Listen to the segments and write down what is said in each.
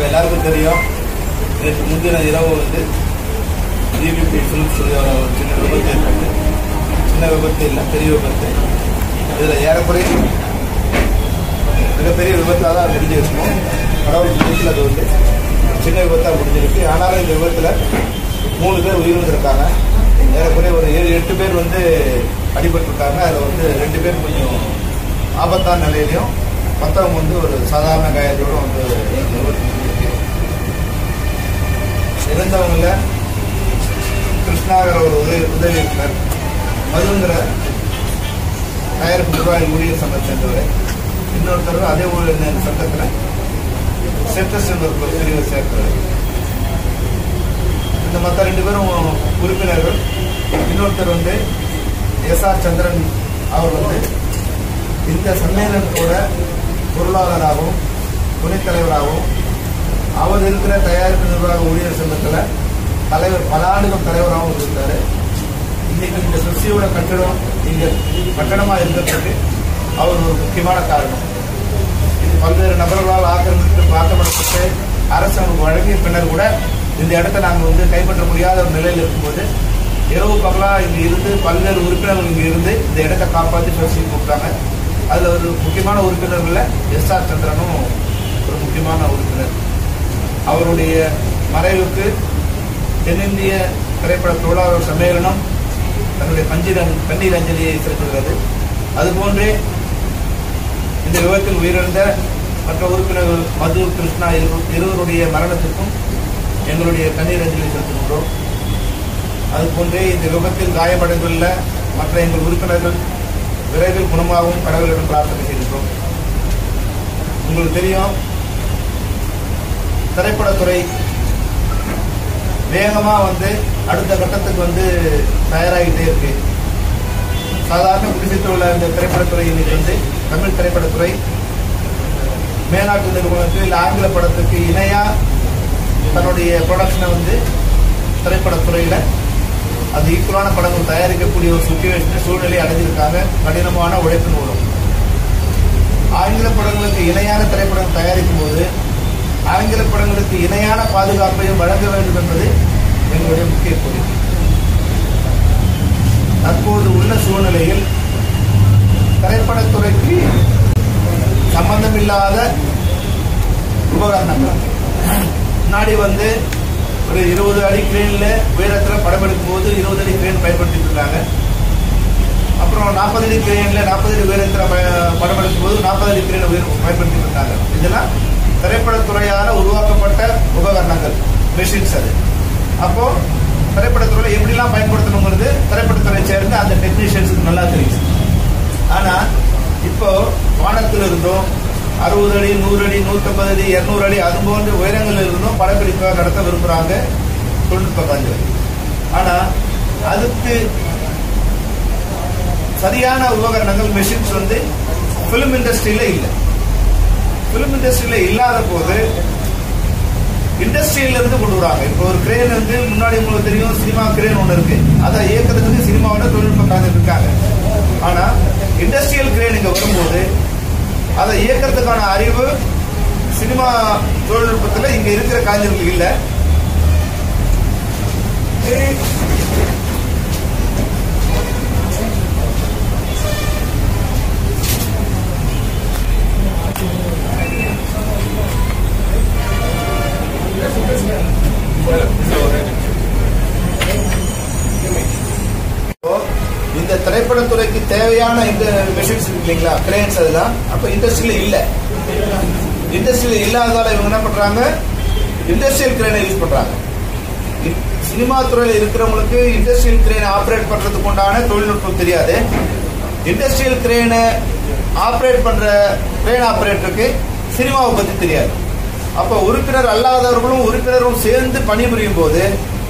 எல்லாருக்கும் தெரியும் நேற்று முந்தின இரவு வந்து டிபிபி ஃபிலிம் ஸ்டுடியோவில் ஒரு சின்ன விபத்து ஏற்பட்டு சின்ன விபத்து இல்லை பெரிய விபத்து இதில் ஏறக்குறைய மிகப்பெரிய விபத்தாக தான் முடிஞ்சிருக்கும் கடவுள் விபத்தில் அது வந்து சின்ன விபத்தாக முடிஞ்சிருக்கு ஆனாலும் இந்த விபத்தில் மூணு பேர் உயிரிழந்திருக்காங்க ஏறக்குறைய ஒரு ஏழு எட்டு பேர் வந்து அடிபட்டிருக்காங்க அதில் வந்து ரெண்டு பேர் கொஞ்சம் ஆபத்தான நிலையிலையும் மற்றவங்க வந்து ஒரு சாதாரண காயத்தோடு வந்து இந்த விபத்து முடிஞ்சிருக்கு இறந்தவங்கள கிருஷ்ணாங்கிற ஒரு உதவி உதவி இருக்கிறார் மதுங்கிற தயாரிப்பு நிர்வாகி ஊழியர் சங்கம் சேர்ந்தவர் இன்னொருத்தர் அதே ஊழியர் சங்கத்தில் செட்டஸ் என்ற ஒரு பிரிவை சேர்த்தவர் இந்த மற்ற ரெண்டு பேரும் உறுப்பினர்கள் இன்னொருத்தர் வந்து எஸ் ஆர் சந்திரன் அவர் வந்து இந்த சம்மேளனத்தோட பொருளாளராகவும் துணைத் தலைவராகவும் அவர் இருக்கிற தயாரிப்பு நிர்வாக ஊழியர் சங்கத்தில் தலைவர் பல ஆண்டுகள் தலைவராகவும் இருந்தார் இன்னைக்கு இந்த சுசியோட கட்டடம் இங்க கட்டடமா இருக்கிறதுக்கு அவர் ஒரு முக்கியமான காரணம் இது பல்வேறு நபர்களால் ஆக்கிரமித்து ஆக்கப்படப்பட்டு அரசு வழங்கிய பின்னர் கூட இந்த இடத்தை நாங்கள் வந்து கைப்பற்ற முடியாத ஒரு நிலையில் இருக்கும்போது இரவு பகலா இங்க இருந்து பல்வேறு உறுப்பினர்கள் இங்க இருந்து இந்த இடத்தை காப்பாற்றி பேசி கூப்பிட்டாங்க அதுல ஒரு முக்கியமான உறுப்பினர்கள்ல எஸ் ஆர் சந்திரனும் ஒரு முக்கியமான உறுப்பினர் அவருடைய மறைவுக்கு தென்னிந்திய திரைப்பட தொழிலாளர் சம்மேளனம் தன்னுடைய பஞ்சிரன் கண்ணீர் அஞ்சலியை செலுத்துகிறது அதுபோன்றே இந்த விபத்தில் உயிரிழந்த மற்ற உறுப்பினர்கள் மது கிருஷ்ணா இரு- இருவருடைய மரணத்துக்கும் எங்களுடைய கண்ணீர் அஞ்சலி செலுத்துகின்றோம் அதுபோன்றே இந்த விபத்தில் காயமடைந்துள்ள மற்ற எங்கள் உறுப்பினர்கள் விரைவில் குணமாகவும் கடவுளிடம் பிரார்த்தனை செய்கின்றோம் உங்களுக்கு தெரியும் திரைப்படத்துறை வேகமா வந்து அடுத்த கட்டத்துக்கு வந்து தயாராகிட்டே இருக்கு சாதாரண குடிசைத்தில் உள்ள இந்த திரைப்படத்துறை இன்னைக்கு வந்து தமிழ் திரைப்படத்துறை மேலாட்டு நிறுவனத்துக்கு இல்லை ஆங்கில படத்துக்கு இணையா தன்னுடைய ப்ரொடக்ஷனை வந்து திரைப்படத்துறையில அது ஈக்குவலான படங்கள் தயாரிக்கக்கூடிய ஒரு சுச்சுவேஷன் சூழ்நிலை அடைஞ்சிருக்காங்க கடினமான உழைப்பின் மூலம் ஆங்கில படங்களுக்கு இணையான திரைப்படம் தயாரிக்கும் போது ஆங்கில படங்களுக்கு இணையான பாதுகாப்பையும் வழங்க வேண்டும் என்பது எங்களுடைய முக்கிய கோரிக்கை தற்போது உள்ள சூழ்நிலையில் திரைப்படத்துறைக்கு சம்பந்தமில்லாத உபகரணங்கள் முன்னாடி வந்து ஒரு இருபது அடி கிரேன்ல உயரத்துல படம் எடுக்கும் போது இருபது அடி கிரேன் பயன்படுத்திட்டு இருந்தாங்க அப்புறம் நாற்பது அடி கிரேன்ல நாற்பது அடி உயரத்துல ப- படம் எடுக்கும் போது நாற்பது அடி கிரேன் உயர் பயன்படுத்திட்டு இருந்தாங்க இதெல்லாம் திரைப்படத்துறையால உருவாக்கப்பட்ட உபகரணங்கள் மெஷின்ஸ் அது அப்போ திரைப்படத்துறையில எப்படிலாம் பயன்படுத்தணுங்கிறது திரைப்படத்துறை சேர்ந்து அந்த டெக்னீஷியன்ஸுக்கு நல்லா தெரியும் ஆனா இப்போ வானத்தில் இருந்தும் அறுபது அடி நூறு அடி நூற்றம்பது அடி இருநூறு அடி அது போன்ற உயரங்கள் இருந்தும் படப்பிடிப்பாக நடத்த விரும்புறாங்க தொழில்நுட்ப கலைஞர்கள் ஆனா அதுக்கு சரியான உபகரணங்கள் மெஷின்ஸ் வந்து பிலிம் இண்டஸ்ட்ரியில இல்லை பிலிம் இண்டஸ்ட்ரியில இல்லாத போது இண்டஸ்ட்ரியில இருந்து கொண்டு வராங்க இப்போ ஒரு கிரேன் வந்து முன்னாடி உங்களுக்கு தெரியும் சினிமா கிரேன் ஒன்று இருக்கு அதை இயக்கிறதுக்கு சினிமாவோட தொழில்நுட்ப கலைஞர் இருக்காங்க ஆனா இண்டஸ்ட்ரியல் கிரேன் இங்க வரும்போது அதை இயக்கிறதுக்கான அறிவு சினிமா தொழில்நுட்பத்துல இங்க இருக்கிற கலைஞர்கள் இல்ல இப்போ இந்த திரைப்படத்துறைக்கு தேவையான இந்த மெஷின்ஸ் இருக்கு இல்லைங்களா கிரேன்ஸ் அதெல்லாம் அப்ப இண்டஸ்ட்ரியில இல்ல இண்டஸ்ட்ரியில இல்லாததால இவங்க என்ன பண்றாங்க இண்டஸ்ட்ரியல் கிரேனை யூஸ் பண்றாங்க இ- சினிமா துறையில இருக்கிறவங்களுக்கு இண்டஸ்ட்ரியல் கிரேனை ஆப்ரேட் பண்றதுக்கு உண்டான தொழில்நுட்பம் தெரியாது இண்டஸ்ட்ரியல் கிரேனை ஆப்ரேட் பண்ற கிரேன் ஆப்ரேட்டருக்கு சினிமாவை பத்தி தெரியாது அப்ப உறுப்பினர் அல்லாதவர்களும் உறுப்பினரும் சேர்ந்து பணிபுரியும் போது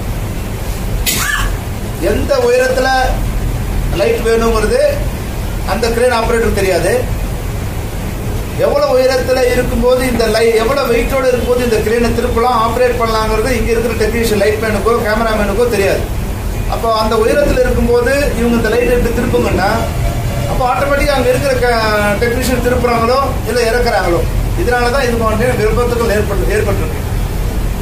எந்த உயரத்துல லைட் வேணுங்கிறது அந்த கிரேன் ஆபரேட்டருக்கு தெரியாது எவ்வளவு உயரத்துல இருக்கும்போது இந்த லை எவ்வளவு வெயிட்டோட இருக்கும்போது இந்த கிரேனை திருப்பலாம் ஆப்ரேட் பண்ணலாங்கிறது இங்க இருக்கிற டெக்னீஷியன் லைட் மேனுக்கோ கேமராமேனுக்கோ தெரியாது அப்போ அந்த உயரத்துல இருக்கும்போது இவங்க இந்த லைட் எடுத்து திருப்புங்கன்னா அப்போ ஆட்டோமேட்டிக்கா அங்க இருக்கிற டெக்னீஷியன் திருப்புறாங்களோ இல்ல இறக்குறாங்களோ இதனாலதான் இது போன்ற விருப்பத்துகள் ஏற்பட்டு ஏற்பட்டிருக்கு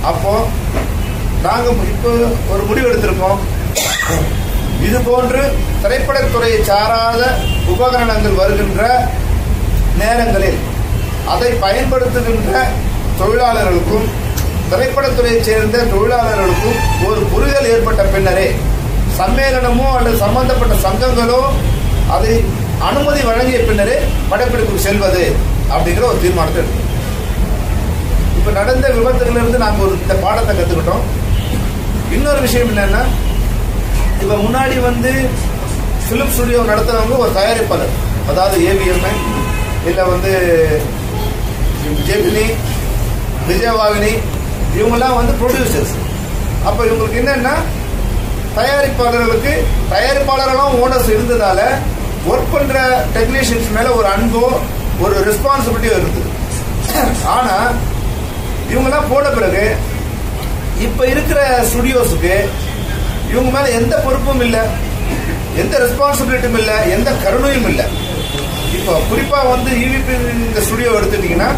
அப்போ நாங்க இப்போ ஒரு முடிவு எடுத்திருக்கோம் இது போன்று திரைப்படத்துறையை சாராத உபகரணங்கள் வருகின்ற நேரங்களில் அதை பயன்படுத்துகின்ற தொழிலாளர்களுக்கும் திரைப்படத்துறையைச் சேர்ந்த தொழிலாளர்களுக்கும் ஒரு புரிதல் ஏற்பட்ட பின்னரே சம்மேளனமோ அல்லது சம்பந்தப்பட்ட சங்கங்களோ அதை அனுமதி வழங்கிய பின்னரே படப்பிடிப்புக்கு செல்வது அப்படிங்கிற ஒரு தீர்மானத்தை எடுத்தோம் இப்ப நடந்த விபத்துகளிலிருந்து இருந்து நாங்க ஒரு இந்த பாடத்தை கத்துக்கிட்டோம் இன்னொரு விஷயம் என்னன்னா இப்ப முன்னாடி வந்து பிலிம் ஸ்டுடியோ நடத்துறவங்க ஒரு தயாரிப்பாளர் அதாவது ஏவிஎம் இல்ல வந்து ஜெமினி விஜயவாகினி இவங்கெல்லாம் வந்து ப்ரொடியூசர்ஸ் அப்ப இவங்களுக்கு என்னன்னா தயாரிப்பாளர்களுக்கு தயாரிப்பாளர்களும் ஓனர்ஸ் இருந்ததால ஒர்க் பண்ற டெக்னீஷியன்ஸ் மேல ஒரு அன்போ ஒரு ரெஸ்பான்சிபிலிட்டியோ இருந்தது ஆனா இவங்கெல்லாம் போன பிறகு இப்ப இருக்கிற ஸ்டுடியோஸுக்கு இவங்க மேல எந்த பொறுப்பும் இல்ல எந்த ரெஸ்பான்சிபிலிட்டியும் இல்ல எந்த கருணையும் இல்ல இப்போ குறிப்பா வந்து ஈவிபி இந்த ஸ்டுடியோ எடுத்துட்டீங்கன்னா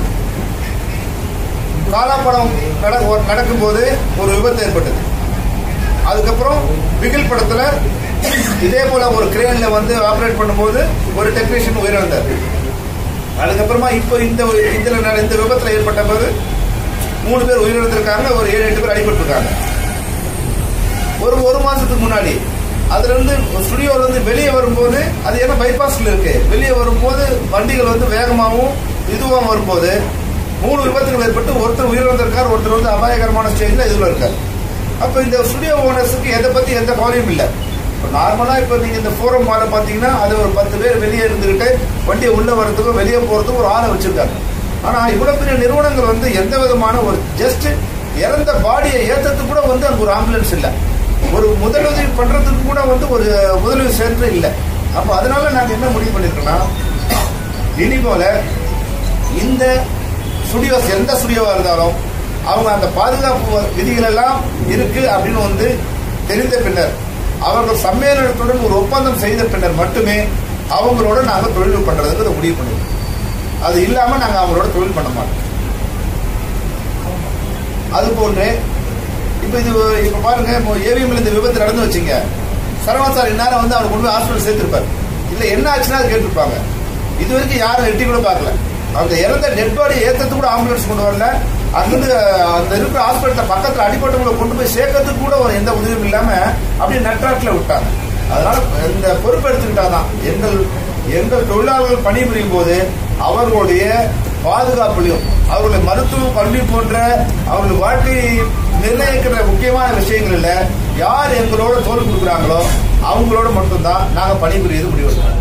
காலாப்படம் நட- நடக்கும்போது ஒரு விபத்து ஏற்பட்டது அதுக்கப்புறம் பிகில் படத்துல இதே போல ஒரு கிரேன்ல வந்து ஆபரேட் பண்ணும்போது ஒரு டெக்னீஷியன் உயிரிழந்தார் அதுக்கப்புறமா இப்போ இந்த இதுல நட- இந்த விபத்துல ஏற்பட்ட போது மூணு பேர் உயிரிழந்திருக்காங்க ஒரு ஏழு எட்டு பேர் அடிபட்டிருக்காங்க ஒரு ஒரு மாசத்துக்கு முன்னாடி அதுல இருந்து ஸ்டுடியோல இருந்து வெளியே வரும்போது அது ஏன்னா பைபாஸ்ல இருக்கு வெளியே வரும்போது வண்டிகள் வந்து வேகமாகவும் இதுவாகவும் வரும்போது மூணு விபத்துகள் ஏற்பட்டு ஒருத்தர் உயிரிழந்திருக்கார் ஒருத்தர் வந்து அபாயகரமான ஸ்டேஜ்ல இதுல இருக்கார் அப்ப இந்த ஸ்டுடியோ ஓனர்ஸுக்கு எதை பத்தி எந்த கவலையும் இல்லை இப்போ நார்மலா இப்போ நீங்க இந்த ஃபோரம் மால பாத்தீங்கன்னா அது ஒரு பத்து பேர் வெளியே இருந்துகிட்டு வண்டியை உள்ள வர்றதுக்கும் வெளியே போறதுக்கும் ஒரு ஆளை வச்சிருக்காங்க ஆனா இவ்வளவு பெரிய நிறுவனங்கள் வந்து எந்த விதமான ஒரு ஜஸ்ட் இறந்த பாடியை ஏத்தத்துக்கு கூட வந்து அங்க ஒரு ஆம்புலன்ஸ் இல்லை ஒரு முதலுதவி பண்றதுக்கு கூட வந்து ஒரு முதலுதவி சென்டர் இல்லை அப்போ அதனால நாங்க என்ன முடிவு பண்ணிருக்கோம்னா இனி போல இந்த ஸ்டுடியோஸ் எந்த ஸ்டுடியோவா இருந்தாலும் அவங்க அந்த பாதுகாப்பு விதிகள் எல்லாம் இருக்கு அப்படின்னு வந்து தெரிந்த பின்னர் அவர்கள் சம்மேளனத்துடன் ஒரு ஒப்பந்தம் செய்த பின்னர் மட்டுமே அவங்களோட நாங்க தொழில் பண்றதுக்கு முடிவு பண்ணுவோம் அது இல்லாம நாங்க அவங்களோட தொழில் பண்ண மாட்டோம் அது போன்று இப்ப இது இப்ப பாருங்க ஏவிஎம்ல இந்த விபத்து நடந்து வச்சுங்க சரவணன் சார் இந்நேரம் வந்து அவர் கொண்டு போய் ஹாஸ்பிட்டல் சேர்த்திருப்பார் இல்ல என்ன ஆச்சுன்னா அது கேட்டிருப்பாங்க இது வரைக்கும் யாரும் எட்டி கூட பார்க்கல அவங்க இறந்த டெட் பாடி ஏத்தது கூட ஆம்புலன்ஸ் கொண்டு வரல அங்கிருந்து அந்த இருக்கிற ஹாஸ்பிட்டல் பக்கத்துல அடிபட்டவங்களை கொண்டு போய் சேர்க்கறதுக்கு கூட ஒரு எந்த உதவியும் இல்லாம அப்படியே நட்டாட்டில் விட்டாங்க அதனால இந்த பொறுப்பு எடுத்துக்கிட்டாதான் எங்கள் எங்கள் தொழிலாளர்கள் பணிபுரியும் போது அவர்களுடைய பாதுகாப்புலையும் அவர்களுடைய மருத்துவ கல்வி போன்ற அவர்களுடைய வாழ்க்கையை நிர்ணயிக்கிற முக்கியமான விஷயங்கள்ல யார் எங்களோட தோல் கொடுக்குறாங்களோ அவங்களோட மட்டும்தான் நாங்க பணிபுரியது முடிவெடுக்கிறோம்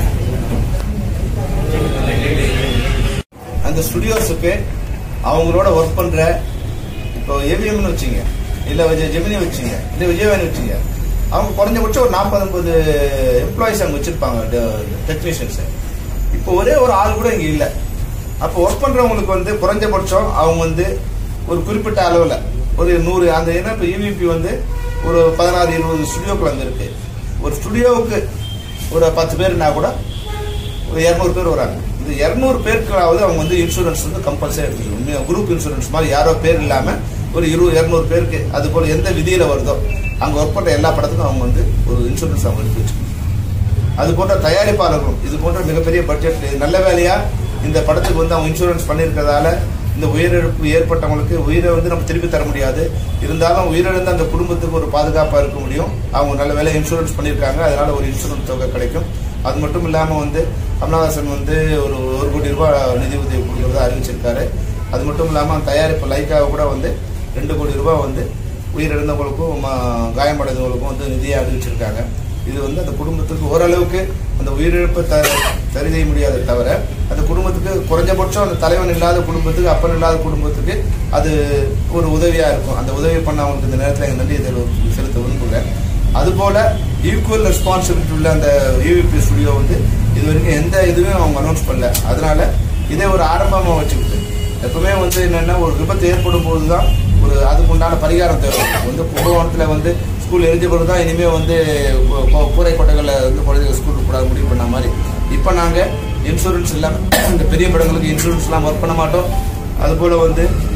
அந்த ஸ்டுடியோஸுக்கு அவங்களோட ஒர்க் பண்ற இப்போ ஏவிஎம்னு வச்சுங்க இல்ல விஜய் ஜெமினி வச்சுங்க இல்ல விஜயவாணி வச்சுங்க அவங்க குறைஞ்சபட்சம் ஒரு நாற்பது ஐம்பது எம்ப்ளாயிஸ் அங்க வச்சிருப்பாங்க டெக்னீஷியன்ஸ் இப்போ ஒரே ஒரு ஆள் கூட இங்க இல்ல அப்போ ஒர்க் பண்றவங்களுக்கு வந்து குறைஞ்சபட்சம் அவங்க வந்து ஒரு குறிப்பிட்ட அளவுல ஒரு நூறு அந்த ஏன்னா இப்போ யூவிபி வந்து ஒரு பதினாறு இருபது ஸ்டுடியோக்கள் அங்க இருக்கு ஒரு ஸ்டுடியோவுக்கு ஒரு பத்து பேர்னா கூட ஒரு இரநூறு பேர் வராங்க இந்த இரநூறு பேருக்காவது அவங்க வந்து இன்சூரன்ஸ் வந்து கம்பல்சரி எடுத்துக்கணும் குரூப் இன்சூரன்ஸ் மாதிரி யாரோ பேர் இல்லாம ஒரு இரு இரநூறு பேருக்கு அது போல எந்த விதியில வருதோ அங்க ஒர்க் பண்ற எல்லா படத்துக்கும் அவங்க வந்து ஒரு இன்சூரன்ஸ் அவங்க எடுத்து வச்சுக்கணும் அது போன்ற தயாரிப்பாளர்களும் இது போன்ற மிகப்பெரிய பட்ஜெட் நல்ல வேலையா இந்த படத்துக்கு வந்து அவங்க இன்சூரன்ஸ் பண்ணியிருக்கிறதால இந்த உயிரிழப்பு ஏற்பட்டவங்களுக்கு உயிரை வந்து நம்ம திருப்பி தர முடியாது இருந்தாலும் உயிரிழந்த அந்த குடும்பத்துக்கு ஒரு பாதுகாப்பா இருக்க முடியும் அவங்க நல்ல வேலை இன்சூரன்ஸ் பண்ணியிருக்காங்க அதனால ஒரு இன்சூரன்ஸ் தொகை கிடைக்கும் அது மட்டும் இல்லாம வந்து கமலஹாசன் வந்து ஒரு ஒரு கோடி ரூபாய் நிதி உதவி கொடுக்கறதா அறிவிச்சிருக்காரு அது மட்டும் இல்லாம தயாரிப்பு லைக்காவை கூட வந்து ரெண்டு கோடி ரூபாய் வந்து உயிரிழந்தவங்களுக்கும் ம- காயமடைந்தவங்களுக்கும் வந்து நிதியை அறிவிச்சிருக்காங்க இது வந்து அந்த குடும்பத்துக்கு ஓரளவுக்கு அந்த உயிரிழப்பை த சரி செய்ய முடியாத தவிர அந்த குடும்பத்துக்கு குறைஞ்சபட்சம் அந்த தலைவன் இல்லாத குடும்பத்துக்கு அப்பன் இல்லாத குடும்பத்துக்கு அது ஒரு உதவியா இருக்கும் அந்த உதவி பண்ண அவங்களுக்கு இந்த நேரத்தில் எங்க நன்றியை தெரி- செலுத்த விரும்புகிறேன் அதுபோல ஈக்குவல் ரெஸ்பான்சிபிலிட்டி உள்ள அந்த யூவிபி ஸ்டுடியோ வந்து இது வரைக்கும் எந்த இதுவும் அவங்க அனௌன்ஸ் பண்ணல அதனால இதே ஒரு ஆரம்பமா வச்சுக்கிட்டு எப்பவுமே வந்து என்னன்னா ஒரு விபத்து ஏற்படும் போதுதான் ஒரு அதுக்கு உண்டான பரிகாரம் தேவை வந்து கும்பகோணத்துல வந்து ஸ்கூல் எரிஞ்ச பிறகு தான் இனிமே வந்து கூ- கூ- கூரை கொட்டைகள்ல வந்து குழந்தைங்க ஸ்கூலுக்கு கூடாது முடிவு பண்ண மாதிரி இப்போ நாங்க இன்சூரன்ஸ் இல்லாம இந்த பெரிய படங்களுக்கு இன்சூரன்ஸ் எல்லாம் ஒர்க் பண்ண மாட்டோம் அது போல வந்து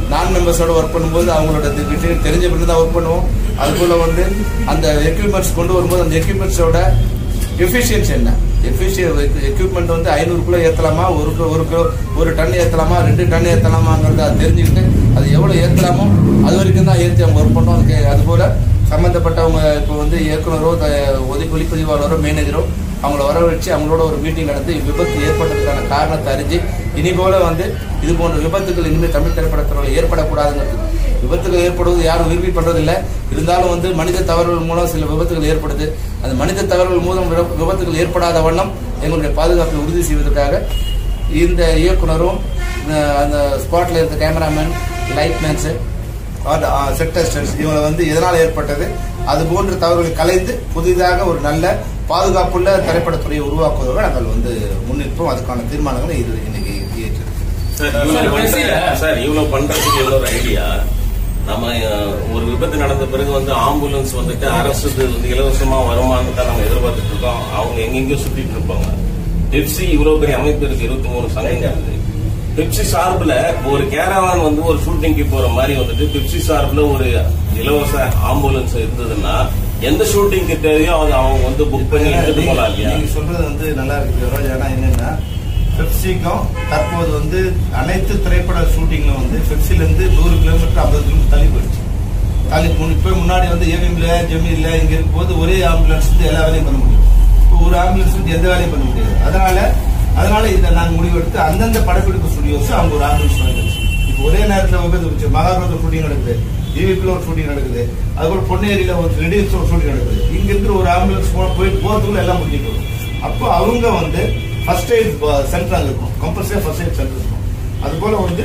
நான் மெம்பர்ஸோட ஒர்க் பண்ணும்போது அவங்களோட விஷயம் தெரிஞ்ச பிறகு தான் ஒர்க் பண்ணுவோம் அது போல வந்து அந்த எக்யூப்மெண்ட்ஸ் கொண்டு வரும்போது அந்த எக்யூப்மெண்ட்ஸோட எஃபிஷியன்சி என்ன எஃபிஷியன் எக்யூப்மெண்ட் வந்து ஐநூறு கிலோ ஏற்றலாமா ஒரு கிலோ ஒரு கிலோ ஒரு டன் ஏற்றலாமா ரெண்டு டன் ஏற்றலாமாங்கிறத அது தெரிஞ்சுக்கிட்டு அது எவ்வளோ ஏற்றலாமோ அது வரைக்கும் தான் ஏற்றி அவங்க ஒர்க் பண்ணோம் அதுக்கு அது போல சம்மந்தப்பட்டவங்க இப்போ வந்து இயக்குனரோ த- ஒதி ஒளிப்பதிவாளரோ மேனேஜரோ அவங்கள வரவழைச்சு அவங்களோட ஒரு மீட்டிங் நடத்தி விபத்து ஏற்பட்டதுக்கான காரணத்தை அறிஞ்சு இனி போல வந்து இது போன்ற விபத்துகள் இனிமேல் தமிழ் திரைப்படத்துறையில் ஏற்படக்கூடாதுங்கிறது விபத்துகள் ஏற்படுவது யாரும் விரும்பி பண்றதில்லை இருந்தாலும் வந்து மனித தவறுகள் மூலம் சில விபத்துகள் ஏற்படுது அந்த மனித தவறுகள் மூலம் விப- விபத்துகள் ஏற்படாத வண்ணம் எங்களுடைய பாதுகாப்பை உறுதி செய்வதற்காக இந்த இயக்குனரும் இந்த- அந்த ஸ்பாட்ல இருந்த கேமராமேன் லைட்மேன்ஸு செட் டெஸ்டர்ஸ் இவங்களை வந்து எதனால் ஏற்பட்டது அது போன்ற தவறுகளை கலைந்து புதிதாக ஒரு நல்ல பாதுகாப்புள்ள திரைப்படத்துறையை உருவாக்குவதோடு நாங்கள் வந்து முன்னிற்போம் அதுக்கான தீர்மானங்களை இது இன்னைக்கு ஏற்று சார் இவ்வளவு பண்ற- சார் இவ்வளவு பண்றதுக்கு எவ்வளவு ஐடியா நம்ம அஹ், ஒரு விபத்து நடந்த பிறகு வந்து ஆம்புலன்ஸ் வந்துட்டு அரசு வந்து இலவசமா வருமானு தான் நம்ம எதிர்பார்த்துட்டு இருக்கோம் அவங்க எங்கெங்கயோ சுத்திட்டு இருப்பாங்க பெப்சி இவ்வளவு பெரிய அமைப்பு இருக்கு இருபத்தி மூணு சங்கங்கள் இருக்கு பெப்சி சார்புல ஒரு கேரவான் வந்து ஒரு ஷூட்டிங்க்கு போற மாதிரி வந்துட்டு பெப்சி சார்புல ஒரு இலவச ஆம்புலன்ஸ் இருந்ததுன்னா எந்த ஷூட்டிங்க்கு தேவையோ அவங்க அவங்க வந்து புக் பண்ணி எடுத்துட்டு போலாம் இல்லையா நீங்க சொல்றது வந்து நல்லா இருக்கு ரோஜ் ஆனா என்னன்னா பெப்சிக்கும் தற்போது வந்து அனைத்து திரைப்பட ஷூட்டிங்ல வந்து பெப்சில இருந்து நூறு கிலோமீட்டர் ஐம்பது கிலோமீட்டர் தள்ளி போயிடுச்சு தள்ளி முன் இப்போ முன்னாடி வந்து ஏவிஎம்ல ஜெமில இங்க இருக்கும்போது ஒரே ஆம்புலன்ஸ் வந்து எல்லா வேலையும் பண்ண முடியும் இப்போ ஒரு ஆம்புலன்ஸ் வந்து எந்த வேலையும் பண்ண முடியாது அதனால அதனால இதை நாங்கள் முடிவெடுத்து அந்தந்த படப்பிடிப்பு ஸ்டுடியோஸ் அவங்க ஒரு ஆம்புலன்ஸ் வாங்கிடுச்சு இப்போ ஒரே நேரத்தில் விபத்து மகாபாரத ஷூட்டிங் நடக்குது ஈவிக்குள்ள ஒரு ஷூட்டிங் நடக்குது அதுபோல பொன்னேரியில ஒரு ரெடியூஸ் ஒரு ஷூட்டிங் நடக்குது இங்க இருக்கிற ஒரு ஆம்புலன்ஸ் போன போயிட்டு போறதுக்குள்ள எல்லாம் முடிஞ்சிட்டு வரும். அப்போ அவங்க வந்து ஃபர்ஸ்ட் எய்ட் சென்டர் அங்கே இருக்கும் கம்பல்சரி ஃபர்ஸ்ட் எய்ட் சென்டர் இருக்கும் அது போல வந்து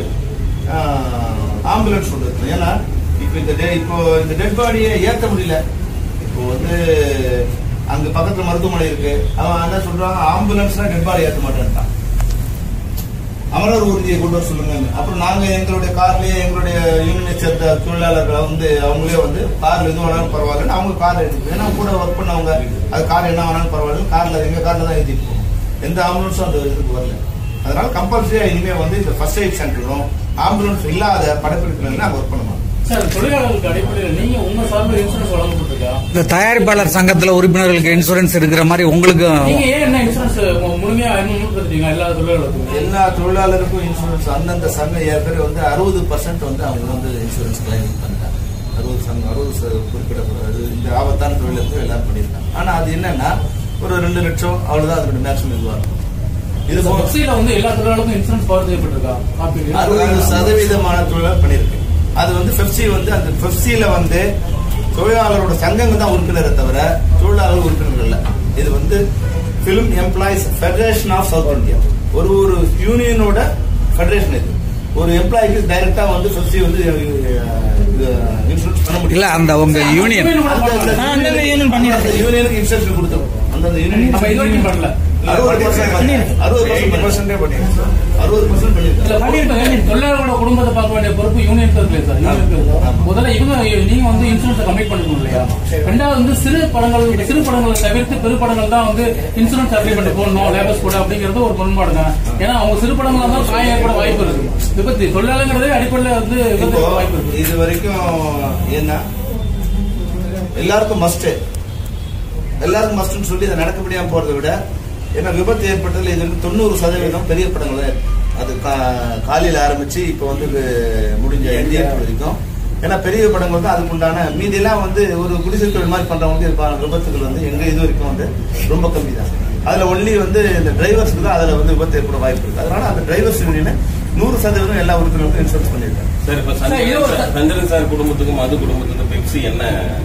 ஆம்புலன்ஸ் ஒன்று இருக்கும் ஏன்னா இப்போ இந்த டே இப்போ இந்த டெட் பாடியை ஏற்ற முடியல இப்போ வந்து அங்க பக்கத்துல மருத்துவமனை இருக்கு அவன் என்ன சொல்றான் ஆம்புலன்ஸ்னா டெட் பாடி ஏற்ற மாட்டேன்ட்டான் அமரர் ஊர்தியை கொண்டு வர சொல்லுங்க அப்புறம் நாங்க எங்களுடைய கார்லயே எங்களுடைய யூனியனை சேர்ந்த தொழிலாளர்களை வந்து அவங்களே வந்து கார்ல எது வேணாலும் பரவாயில்லன்னு அவங்க கார் எடுத்து ஏன்னா கூட ஒர்க் பண்ணவங்க அது கார் என்ன வேணாலும் பரவாயில்ல கார்ல எங்க கார்ல தான் ஏற்றிட்டு போகும் எந்த ஆம்புலன்ஸும் அந்த இதுக்கு வரல அதனால கம்பல்சரியா இனிமே வந்து இந்த ஃபர்ஸ்ட் எய்ட் சென்டரும் ஆம்புலன்ஸ் இல்லாத படப்பிடிப்புல நாங்க ஒர்க் பண்ண மாட்டோம் சார் தொழிலாளர்களுக்கு அடிப்படையில் நீங்க உங்க சார்பில் இன்சூரன்ஸ் வழங்கப்பட்டிருக்கா இந்த தயாரிப்பாளர் சங்கத்துல உறுப்பினர்களுக்கு இன்சூரன்ஸ் இருக்கிற மாதிரி உங்களுக்கு நீங்க ஏன் என்ன இன்சூரன்ஸ் முழுமையா முன்னிறுத்தீங்க எல்லா தொழிலாளர்களுக்கும் எல்லா தொழிலாளருக்கும் இன்சூரன்ஸ் அந்தந்த சங்கம் ஏற்கனவே வந்து அறுபது பர்சன்ட் வந்து அவங்க வந்து இன்சூரன்ஸ் கிளைம் பண்ணிட்டாங்க அறுபது சங்கம் அறுபது ச- குறிப்பிடக்கூடாது இந்த ஆபத்தான தொழிலுக்கு எல்லாம் பண்ணியிருக்காங்க ஆனா அது என்னன்னா ஒரு ரெண்டு லட்சம் அவ்வளவுதான் அதோட மேக்ஸிமம் இதுவா இருக்கும் இது போக பக்சியில வந்து எல்லா தொழிலாளருக்கும் இன்சூரன்ஸ் பவர் செய்யப்பட்டிருக்கா காப்பீடு அறுபது சதவீதமான தொழிலாளர் பண்ணியிருக்கு அது வந்து பெப்சி வந்து அந்த பெப்சியில வந்து தொழிலாளரோட சங்கங்கள் தான் உறுப்பினரை தவிர தொழிலாளர் உறுப்பினர் இல்ல இது வந்து film employees federation of south India ஒரு ஒரு யூனியனோட ஃபெடரேஷன் இது ஒரு எம்ப்ளாய்க்கு டைரக்டா வந்து பெப்சி வந்து இன்சூரன்ஸ் பண்ண முடியும் இல்ல அந்த உங்க யூனியன் அந்த யூனியனுக்கு இன்சூரன்ஸ் கொடுத்தோம் அந்தந்த நம்ம இது வரைக்கும் பண்ணல அறுபது பர்சன்ட் அறுபது பர்சன்ட் பண்ணிருக்கோம் அறுபது பர்சன்ட் இல்ல பண்ணிருக்கோம் பண்ணிருக்கோம் தொழிலாளர்களோட குடும்பத்தை பார்க்க வேண்டிய பொறுப்பு யூனியன் இருக்கு சார் யூனியன் இருக்கு முதல்ல இவங்க நீங்க வந்து இன்சூரன்ஸ் கமிட் பண்ணிக்கணும் இல்லையா ரெண்டாவது வந்து சிறு படங்கள் சிறு படங்களை தவிர்த்து பெரு படங்கள் தான் வந்து இன்சூரன்ஸ் அப்ளை பண்ணி போடணும் லேபர்ஸ் கூட அப்படிங்கிறது ஒரு முரண்பாடுங்க ஏன்னா அவங்க சிறு படங்களா தான் காயம் ஏற்பட வாய்ப்பு இருக்கு விபத்து தொழிலாளங்கிறதே அடிப்படையில் வந்து விபத்து இப்போ ஏற்பட வாய்ப்பு இருக்கு இது வரைக்கும் என்ன எல்லாருக்கும் மஸ்ட் எல்லாருக்கும் மஸ்ட்னு சொல்லி அதை நடக்க முடியாம போறதை விட ஏன்னா விபத்து ஏற்பட்டதுல இது வந்து தொண்ணூறு சதவீதம் பெரிய படங்கள் தான் இருக்கு. அது கா- காலையில ஆரம்பிச்சு இப்போ வந்து இது முடிஞ்ச இந்தியா வரைக்கும் ஏன்னா பெரிய படங்கள் தான் அதுக்கு உண்டான மீதியெல்லாம் வந்து ஒரு குடிசை தொழில் மாதிரி பண்றவங்களுக்கு இருப்பாங்க விபத்துகள் வந்து எங்க இது வரைக்கும் வந்து ரொம்ப கம்மி தான் அதுல ஒன்லி வந்து இந்த டிரைவர்ஸ்க்கு தான் அதுல வந்து விபத்து ஏற்பட வாய்ப்பு இருக்கு அதனால அந்த டிரைவர்ஸ் யூனியனை நூறு சதவீதம் எல்லா உறுப்பினர்களுக்கும் இன்சூரன்ஸ் பண்ணியிருக்காங்க சார் இப்ப சார், இது ஒரு- சந்திரன் சந்திரன் சார் குடும்பத்துக்கும் மது குடும்பத்துக்கும் பெப்சி என்ன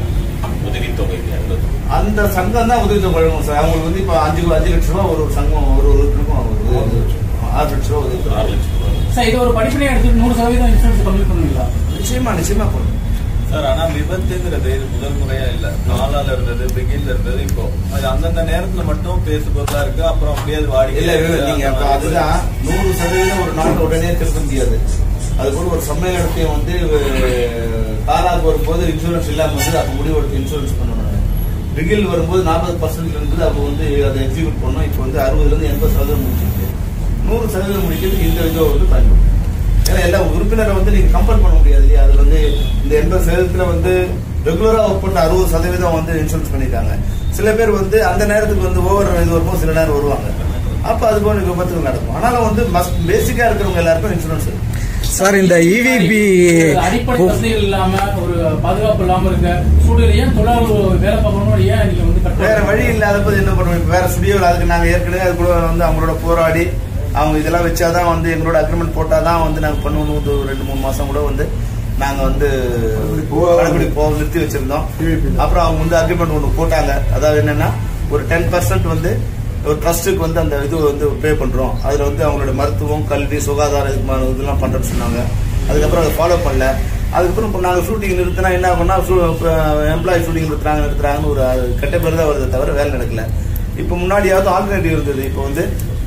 உதவித்தொகை எவ்வளவு? அந்த சங்கம் தான் உதவி தொகை வழங்கும் சார் அவங்களுக்கு வந்து இப்போ அஞ்சு அஞ்சு லட்ச ரூபா ஒரு ஒரு சங்கம் ஒரு ஒரு உறுப்பினருக்கும் அவங்களுக்கு உதவி- ஆறு லட்ச ரூபா உதவி தொகை. ஆறு லட்சம் ரூபாய். சார் இது ஒரு படிப்படியாக எடுத்து நூறு சதவீதம் இன்சூரன்ஸ் கம்மி பண்ணுவீங்களா நிச்சயமா நிச்சயமா போடும் சார் ஆனா விபத்துங்கிறது இது முதல் முறையா இல்ல நாளால இருந்தது பிகின்ல இருந்தது இப்போ அது அந்தந்த நேரத்துல மட்டும் பேசு பொருளா இருக்கு அப்புறம் அப்படியே அது வாடிக்கை இல்ல இல்ல, நீங்க அப்ப அதுதான் நூறு சதவீதம் ஒரு நாட்டை உடனே திருத்த முடியாது அது போல ஒரு சம்மேளனத்தையும் வந்து காலாக்கு வரும்போது இன்சூரன்ஸ் இல்லாம வந்து அப்ப முடிவெடுத்து இன்சூரன்ஸ் பண்ணணும் பிகில் வரும்போது நாற்பது பர்சன்ட் இருந்தது அப்போ வந்து அதை எக்ஸிக்யூட் பண்ணோம் இப்போ வந்து அறுபதுல இருந்து எண்பது சதவீதம் முடிச்சிருக்கு நூறு சதவீதம் முடிக்கிறது இந்த இதை வந்து பயன்படும் ஏன்னா எல்லா உறுப்பினரை வந்து நீங்க கம்பேர் பண்ண முடியாது இல்லையா அதுல வந்து இந்த எண்பது சதவீதத்துல வந்து ரெகுலரா ஒர்க் பண்ண அறுபது சதவீதம் வந்து இன்சூரன்ஸ் பண்ணிருக்காங்க சில பேர் வந்து அந்த நேரத்துக்கு வந்து ஓவர் இது வரும்போது சில நேரம் வருவாங்க அப்ப அது போல விபத்துகள் நடக்கும் ஆனாலும் வந்து மஸ்ட் பேசிக்கா இருக்கிறவங்க எல்லாருக்கும் இன்சூரன்ஸ் இருக்கு சார் இந்த இவிபி ஒரு அடிப்படை வசதிகள் இல்லாம ஒரு பாதுகாப்பு இல்லாம இருக்க சூழல் ஏன் தொழிலாளர்கள் வேலை பார்க்கணும் ஏன் நீங்க வந்து கட்டணம் வேற வழி இல்லாத போது என்ன பண்ணுவோம் இப்ப வேற ஸ்டுடியோவில் அதுக்கு நாங்க ஏற்கனவே அது கூட வந்து அவங்களோட போராடி அவங்க இதெல்லாம் வச்சாதான் வந்து எங்களோட அக்ரிமெண்ட் போட்டாதான் வந்து நாங்க பண்ணுவோம் ஒரு ரெண்டு மூணு மாசம் கூட வந்து நாங்க வந்து கடைபிடி போக நிறுத்தி வச்சிருந்தோம் அப்புறம் அவங்க வந்து அக்ரிமெண்ட் ஒன்று போட்டாங்க அதாவது என்னன்னா ஒரு டென் பர்சன்ட் வந்து ஒரு ட்ரஸ்ட்டுக்கு வந்து அந்த இது வந்து பே பண்றோம் அதுல வந்து அவங்களோட மருத்துவம் கல்வி சுகாதார இதுமான இதெல்லாம் பண்றேன்னு சொன்னாங்க அதுக்கப்புறம் அதை ஃபாலோ பண்ணல அதுக்கப்புறம் இப்போ நாங்கள் ஷூட்டிங் நிறுத்தினா என்ன ஆகும்னா எம்ப்ளாயி ஷூட்டிங் நிறுத்துறாங்க நிறுத்துறாங்கன்னு ஒரு அது கெட்ட பேர் தான் வருது தவிர வேலை நடக்கல இப்போ முன்னாடியாவது ஆல்டர்னேட்டிவ் இருந்தது இப்போ வந்து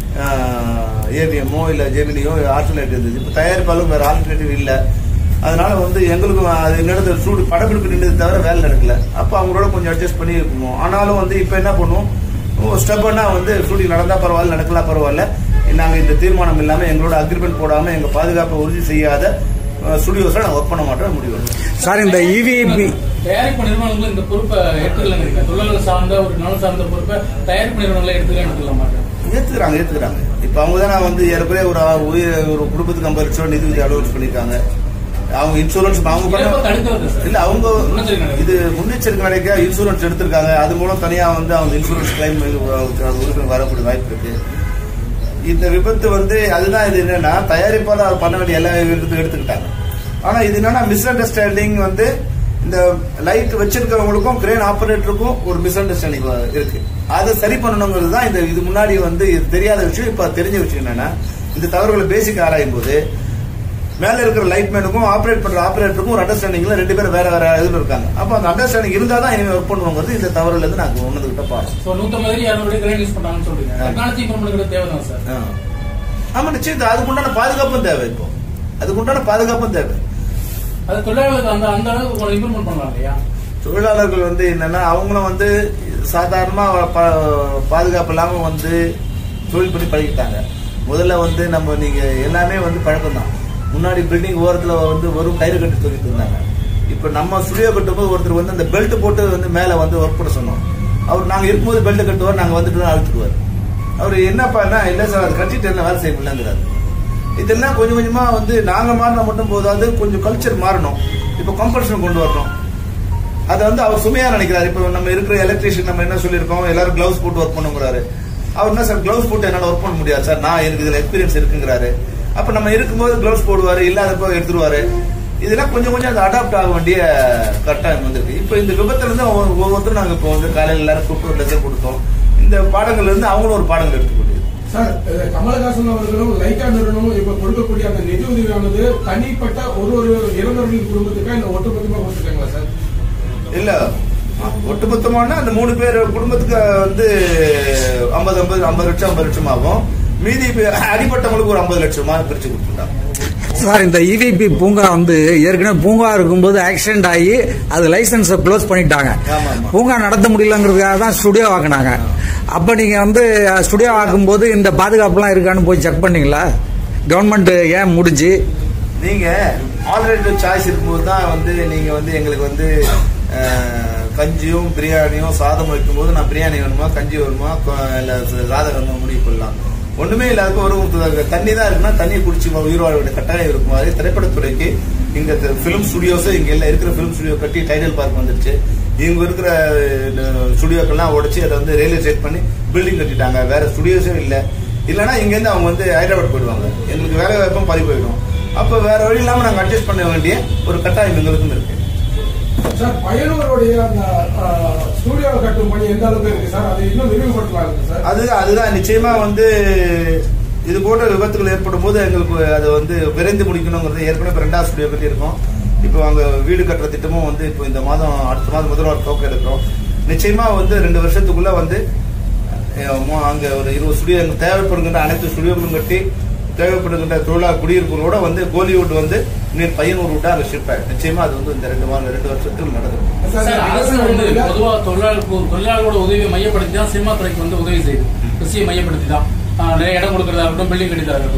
ஏபிஎம்மோ இல்லை ஜெமினியோ ஆல்டர்னேட்டிவ் இருந்தது இப்போ தயாரிப்பாலும் வேறு ஆல்டர்னேட்டிவ் இல்லை அதனால வந்து எங்களுக்கும் அது நடந்த சூடு படப்பிடிப்பு நின்றது தவிர வேலை நடக்கல அப்போ அவங்களோட கொஞ்சம் அட்ஜஸ்ட் பண்ணி இருக்கணும் ஆனாலும் வந்து இப்போ என்ன பண்ணுவோம் ஸ்டெப்னா வந்து ஷூட்டிங் நடந்தா பரவாயில்ல நடக்கலாம் பரவாயில்ல நாங்க இந்த தீர்மானம் இல்லாம எங்களோட அக்ரிமெண்ட் போடாம எங்க பாதுகாப்பை உறுதி செய்யாத ஸ்டுடியோஸ்ல நாங்க ஒர்க் பண்ண மாட்டோம் முடிவு சார் இந்த இவிபி தயாரிப்பு நிறுவனங்களும் இந்த பொறுப்பை எடுத்துக்கலங்க தொழிலாளர் சார்ந்த ஒரு நலன் சார்ந்த பொறுப்பை தயாரிப்பு நிறுவனங்களை எடுத்துக்கலாம் எடுத்துக்கல மாட்டேன் ஏத்துக்கிறாங்க ஏத்துக்கிறாங்க இப்ப அவங்க தான் வந்து ஏற்கனவே ஒரு ஆ- உயிர் ஒரு குடும்பத்துக்கு ஐம்பது லட்சம் நிதி அலோன்ஸ் பண்ணிருக்காங்க அவங்க இன்சூரன்ஸ் அவங்க இதை பண்ண தடுக்கிறது சார் இல்ல அவங்க முன்னெச்சரிக்கை நடவடிக்கை. இது முன்னெச்சரிக்கை நடக்க இன்சூரன்ஸ் எடுத்திருக்காங்க அது மூலம் தனியா வந்து அவங்க இன்சூரன்ஸ் கிளைம் உறுப்பினர் வரக்கூடிய வாய்ப்பு இருக்கு இந்த விபத்து வந்து அதுதான் இது என்னன்னா தயாரிப்பாளர் பண்ண வேண்டிய எல்லா விபத்து எடுத்துக்கிட்டாங்க ஆனா இது என்னன்னா மிஸ் அண்டர்ஸ்டாண்டிங் வந்து இந்த லைட் வச்சிருக்கிறவங்களுக்கும் கிரேன் ஆபரேட்டருக்கும் ஒரு மிஸ் அண்டர்ஸ்டாண்டிங் இருக்கு அதை சரி பண்ணணுங்கிறது தான் இந்த இது முன்னாடி வந்து இது தெரியாத விஷயம் இப்ப தெரிஞ்ச விஷயம் என்னன்னா இந்த தவறுகளை பேசிக் ஆராயும் போது மேல இருக்கிற லைட் மேனுக்கும் ஆபரேட் பண்ற ஆபரேட்டருக்கும் ஒரு அண்டர்ஸ்டாண்டிங்ல ரெண்டு பேரும் வேற வேற இதுல இருக்காங்க அப்ப அந்த அண்டர்ஸ்டாண்டிங் இருந்தா தான் இனிமே ஒர்க் பண்ணுவோங்கிறது இந்த தவறுல இருந்து நாங்க ஒண்ணுகிட்ட பாடம் ஸோ நூற்றம்பது இரநூறு கிரைன் யூஸ் பண்ணாங்கன்னு சொல்றீங்க ஆமா. டெக்னாலஜி இம்ப்ரூவ்மெண்ட் தேவைதான் சார் ஆ. ஆமா நிச்சயம் அதுக்குண்டான பாதுகாப்பும் தேவை இப்போ அதுக்குண்டான பாதுகாப்பும் தேவை அது தொழிலாளர்களுக்கு அந்த அந்த அளவுக்கு ஒரு இம்ப்ரூவ்மெண்ட் பண்ணலாம் இல்லையா தொழிலாளர்கள் வந்து என்னன்னா அவங்களும் வந்து சாதாரணமா பா- பாதுகாப்பு இல்லாம வந்து தொழில் பண்ணி பழகிட்டாங்க முதல்ல வந்து நம்ம நீங்க எல்லாமே வந்து பழக்கம் தான் முன்னாடி பில்டிங் ஓரத்துல வந்து வெறும் கயிறு கட்டி தூக்கிட்டு இருந்தாங்க இப்ப நம்ம ஸ்டுடியோ கட்டும்போது ஒருத்தர் வந்து அந்த பெல்ட் போட்டு வந்து மேல வந்து ஒர்க் பண்ண சொன்னோம் அவர் நாங்க இருக்கும்போது பெல்ட் கட்டுவார் நாங்க வந்துட்டு அழுத்துக்குவார் அவர் என்னப்பான்னா இல்ல சார் அது கட்டிட்டு என்ன வேலை செய்ய முடியலங்கிறாரு இதெல்லாம் கொஞ்சம் கொஞ்சமா வந்து நாங்க மாறினா மட்டும் போதாது கொஞ்சம் கல்ச்சர் மாறணும் இப்போ கம்பல்ஷன் கொண்டு வரணும் அதை வந்து அவர் சுமையா நினைக்கிறாரு இப்போ நம்ம இருக்கிற எலக்ட்ரீஷியன் நம்ம என்ன சொல்லியிருக்கோம் எல்லாரும் கிளவுஸ் போட்டு ஒர்க் பண்ணுங்கிறாரு அவர் என்ன சார் கிளவுஸ் போட்டு என்னால ஒர்க் பண்ண முடியாது சார் நான் எனக்கு இதுல எக்ஸ்பீரியன்ஸ் இருக்குங்கிறாரு அப்ப நம்ம இருக்கும்போது கிளவுஸ் போடுவாரு இல்லாதப்போ எடுத்துருவாரு இதெல்லாம் கொஞ்சம் கொஞ்சம் அது அடாப்ட் ஆக வேண்டிய கட்டாயம் வந்திருக்கு இப்போ இந்த விபத்துல இருந்து ஒவ்வொரு- ஒவ்வொருத்தரும் நாங்க இப்போ வந்து காலையில எல்லாரும் கூப்பிட்டு ஒரு லெசன் கொடுத்தோம் இந்த பாடங்கள்ல இருந்து அவங்களும் ஒரு பாடங்கள் எடுத்துக்கொண்டு சார் அஹ், கமலஹாசன் அவர்களும் லைக்கா நிறுவனமும் இப்ப கொடுக்கக்கூடிய அந்த நிதி உதவியானது தனிப்பட்ட ஒரு ஒரு இறந்தவர்களின் குடும்பத்துக்கா இந்த ஒட்டுமொத்தமா கொடுத்துருக்காங்களா சார் இல்ல ஒட்டுமொத்தமான அந்த மூணு பேர் குடும்பத்துக்கு வந்து ஐம்பது ஐம்பது ஐம்பது லட்சம் ஐம்பது லட்சம் ஆகும் மீதி பே- அடிப்பட்டவங்களுக்கு ஒரு ஐம்பது லட்சமா பிரிச்சு கொடுத்துட்டாங்க சார் இந்த இவிபி பூங்கா வந்து ஏற்கனவே பூங்கா இருக்கும்போது ஆக்சிடென்ட் ஆகி அது லைசன்ஸை க்ளோஸ் பண்ணிட்டாங்க ஆமா, ஆமா. பூங்கா நடத்த முடியலங்கிறதுக்காக தான் ஸ்டுடியோ ஆக்குனாங்க அப்ப நீங்க வந்து ஸ்டுடியோ ஆக்கும்போது இந்த பாதுகாப்புலாம் இருக்கான்னு போய் செக் பண்ணீங்களா கவர்மெண்ட் ஏன் முடிஞ்சு நீங்க ஆல்ரெடி சாய்ஸ் இருக்கும்போது தான் வந்து நீங்க வந்து எங்களுக்கு வந்து அஹ், கஞ்சியும் பிரியாணியும் சாதம் வைக்கும்போது நான் பிரியாணி வேணுமா கஞ்சி வேணுமா கொ- இல்ல சாதம் வேணுமா முடிவு பண்ணலாம் ஒண்ணுமே இல்லாத ஒரு தண்ணி தான் இருக்குன்னா தண்ணி குடிச்சு உயிர் வாழ வேண்டிய கட்டாயம் இருக்கும் அதே திரைப்படத்துறைக்கு இங்க பிலிம் ஸ்டுடியோஸ் இங்க எல்லாம் இருக்கிற பிலிம் ஸ்டுடியோ கட்டி டைடல் பார்க் வந்துருச்சு இவங்க இருக்கிற ஸ்டுடியோக்கெல்லாம் உடைச்சு அதை வந்து ரயில்வே ஸ்டேட் பண்ணி பில்டிங் கட்டிட்டாங்க வேற ஸ்டுடியோஸும் இல்ல இல்லைன்னா இங்க இருந்து அவங்க வந்து ஹைதராபாத் போயிடுவாங்க எங்களுக்கு வேலை வாய்ப்பும் பறி போயிடும் அப்ப வேற வழி இல்லாம நாங்க அட்ஜஸ்ட் பண்ண வேண்டிய ஒரு கட்டாயம் எங்களுக்கும் இருக்கு சார் பயனவருடைய அந்த ஸ்டூடியோ கட்டும் பணி எந்த அளவுக்கு இருக்கு சார் அதை இன்னும் விரிவுபடுத்தலாம் இருக்கு சார் அதுதான் அதுதான் நிச்சயமா வந்து இது போன்ற விபத்துகள் ஏற்படும் போது எங்களுக்கு அதை வந்து விரைந்து முடிக்கணுங்கிறது ஏற்கனவே இப்ப ரெண்டாவது ஸ்டுடியோ கட்டி இருக்கோம் இப்போ அங்க வீடு கட்டுற திட்டமும் வந்து இப்போ இந்த மாதம் அடுத்த மாதம் முதல் வாரம் துவக்க எடுக்கிறோம் நிச்சயமா வந்து ரெண்டு வருஷத்துக்குள்ள வந்து அஹ், மொ- அங்க ஒரு இருபது ஸ்டுடியோ எங்களுக்கு தேவைப்படுகின்ற அனைத்து ஸ்டுடியோக்களும் கட்டி தேவைப்படுகின்ற தொழிலாளர் குடியிருப்புகளோட வந்து கோலிவுட் வந்து இன்னும் பையனூர் விட்டா அங்க ஷிஃப்ட் ஆகும் நிச்சயமா அது வந்து இந்த ரெண்டு மாதம் ரெண்டு வருஷத்துக்கு நடக்கும் சார் அரசு வந்து பொதுவா தொழிலாளர் தொழிலாளர்களோட உதவியை மையப்படுத்தி தான் சினிமா துறைக்கு வந்து உதவி செய்யுது கிறிஸ்டியை மையப்படுத்தி தான் ஆஹ் நிறைய இடம் கொடுக்கறதா இருக்கட்டும் பில்டிங் கட்டிதா இருக்கட்டும்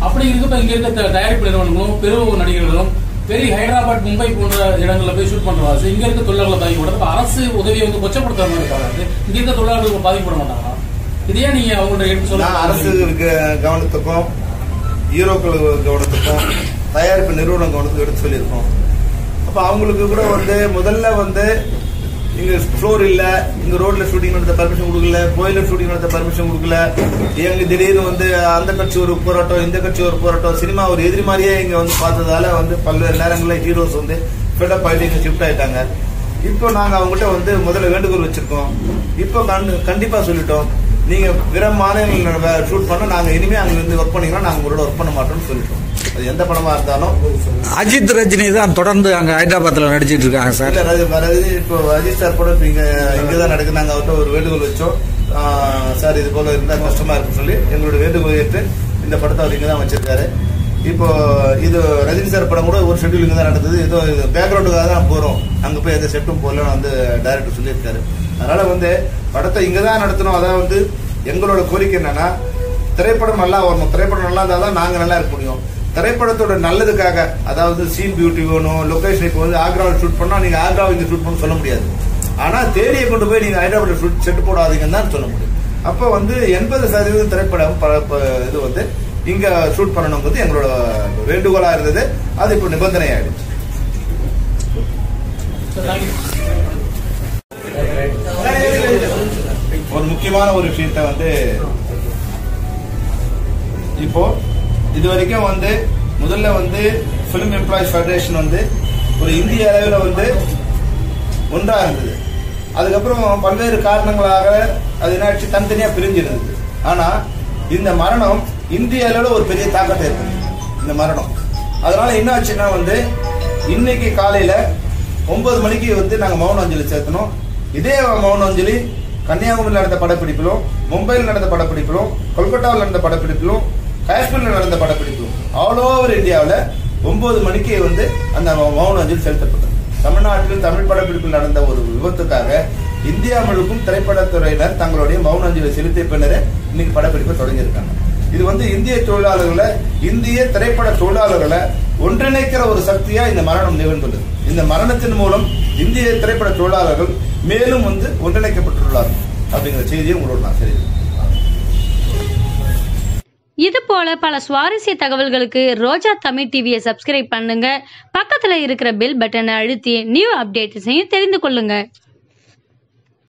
அப்படி இருக்கப்ப இங்க இருக்க த- தயாரிப்பு நிறுவனங்களும் பெரு நடிகர்களும் பெரிய ஹைதராபாத் மும்பை போன்ற இடங்கள்ல போய் ஷூட் பண்றாங்க இங்க இருக்க தொழிலாளர்கள் பாதிக்கப்படாது அப்ப அரசு உதவியை வந்து கொச்சப்படுத்துற மாதிரி இருக்காது இங்க இருக்க தொழிலாளர்கள் பாதிக்கப்பட மாட்டாங்களா இதையே நீங்க அவங்கள்ட்ட எடுத்து நான் அரசு சொல்ல இருக்க கவனத்துக்கும் ஹீரோக்கள் கவனத்துக்கும் தயாரிப்பு நிறுவனம் கவனத்துக்கும் எடுத்து சொல்லியிருக்கோம் அப்ப அவங்களுக்கு கூட வந்து முதல்ல வந்து இங்க ஃப்ளோர் இல்ல இங்க ரோட்ல ஷூட்டிங் நடத்த பர்மிஷன் கொடுக்கல கோயில ஷூட்டிங் நடத்த பர்மிஷன் கொடுக்கல எங்க திடீர்னு வந்து அந்த கட்சி ஒரு போராட்டம் இந்த கட்சி ஒரு போராட்டம் சினிமா ஒரு எதிரி மாதிரியே இங்க வந்து பார்த்ததால வந்து பல்வேறு நேரங்களில் ஹீரோஸ் வந்து ஃபெடப் ஆயிட்டு இங்க ஷிஃப்ட் ஆயிட்டாங்க இப்போ நாங்க அவங்ககிட்ட வந்து முதல்ல வேண்டுகோள் வச்சிருக்கோம் இப்போ கண்டு- கண்டிப்பா சொல்லிட்டோம் நீங்க பிற மாநிலங்கள் ஷூட் பண்ண நாங்க இனிமே அங்க இருந்து ஒர்க் பண்ணீங்கன்னா நாங்க உங்களோட ஒர்க் பண்ண மாட்டோம்னு சொல்லிட்டோம் அது எந்த படமா இருந்தாலும் அஜித் ரஜினி தான் தொடர்ந்து அங்க ஹைதராபாத்ல நடிச்சிட்டு இருக்காங்க சார் இல்ல ரஜி ரஜி இப்போ அஜித் சார் கூட இப்ப இங்க இங்கதான் நடக்குது நாங்க அவர்கிட்ட ஒரு வேண்டுகோள் வச்சோம் ஆஹ் சார் இது போல இருந்தா கஷ்டமா இருக்குன்னு சொல்லி எங்களோட வேண்டுகோள் ஏற்று இந்த படத்தை அவர் இங்க தான் வச்சிருக்காரு இப்போ இது ரஜினி சார் படம் கூட ஒரு ஷெட்யூல் இங்க தான் நடந்தது ஏதோ பேக்ரவுண்டுக்காக தான் போறோம் அங்க போய் எந்த செட்டும் போடல வந்து டைரக்டர் சொல்லியிருக்காரு அதனால வந்து படத்தை இங்க தான் நடத்தணும் அதான் வந்து எங்களோட கோரிக்கை என்னன்னா திரைப்படம் நல்லா வரணும் திரைப்படம் நல்லா இருந்தால் தான் நாங்க நல்லா இருக்க முடியும் திரைப்படத்தோட நல்லதுக்காக அதாவது சீன் பியூட்டி வேணும் லொகேஷன் இப்போ வந்து ஆக்ராவில் ஷூட் பண்ணா நீங்க ஆக்ராவில் இங்க ஷூட் பண்ண சொல்ல முடியாது ஆனா தேனியை கொண்டு போய் நீங்க ஹைதராபாத் ஷூட் செட் போடாதீங்கன்னு தான் சொல்ல முடியும் அப்போ வந்து எண்பது சதவீதம் திரைப்படம் ப- ப- இது வந்து இங்க ஷூட் பண்ணணுங்கிறது எங்களோட வேண்டுகோளா இருந்தது அது இப்போ நிபந்தனை ஆயிடுச்சு ஒரு முக்கியமான ஒரு விஷயத்த வந்து இப்போ இது வரைக்கும் வந்து முதல்ல வந்து பிலிம் எம்ப்ளாயிஸ் ஃபெடரேஷன் வந்து ஒரு இந்திய அளவில் வந்து ஒன்றா இருந்தது அதுக்கப்புறம் பல்வேறு காரணங்களாக அது என்னாச்சு தனித்தனியா பிரிஞ்சிருந்தது ஆனா இந்த மரணம் இந்திய அளவில் ஒரு பெரிய தாக்கத்தை ஏற்படுத்தி இந்த மரணம் அதனால என்ன ஆச்சுன்னா வந்து இன்னைக்கு காலையில ஒன்பது மணிக்கு வந்து நாங்க மௌன அஞ்சலி சேர்த்தனோம் இதே மௌன அஞ்சலி கன்னியாகுமரியில் நடந்த படப்பிடிப்பிலும் மும்பையில் நடந்த படப்பிடிப்பிலும் கொல்கட்டாவில் நடந்த படப்பிடிப்பிலும் காஷ்மீரில் நடந்த படப்பிடிப்பிலும் ஆல் ஓவர் இந்தியாவில் ஒன்பது மணிக்கு வந்து அந்த மௌன அஞ்சலி செலுத்தப்பட்டது தமிழ்நாட்டில் தமிழ் படப்பிடிப்பில் நடந்த ஒரு விபத்துக்காக இந்தியா முழுக்கும் திரைப்படத்துறையினர் தங்களுடைய மௌன அஞ்சலி செலுத்திய பின்னரே இன்னைக்கு படப்பிடிப்பை தொடங்கியிருக்காங்க இது வந்து இந்திய தொழிலாளர்களை இந்திய திரைப்பட தொழிலாளர்களை ஒன்றிணைக்கிற ஒரு சக்தியா இந்த மரணம் நிகழ்ந்துள்ளது இந்த மரணத்தின் மூலம் இந்திய திரைப்பட தொழிலாளர்கள் மேலும் வந்து ஒன்றிணைக்கப்பட்டுள்ளார்கள் அப்படிங்கிற செய்தியை உங்களோட நான் தெரிவிக்கிறேன் இது போல பல சுவாரஸ்ய தகவல்களுக்கு ரோஜா தமிழ் டிவியை சப்ஸ்கிரைப் பண்ணுங்க பக்கத்துல இருக்கிற பெல் பட்டனை அழுத்தி நியூ அப்டேட்ஸையும் தெரிந்து கொள்ளுங்க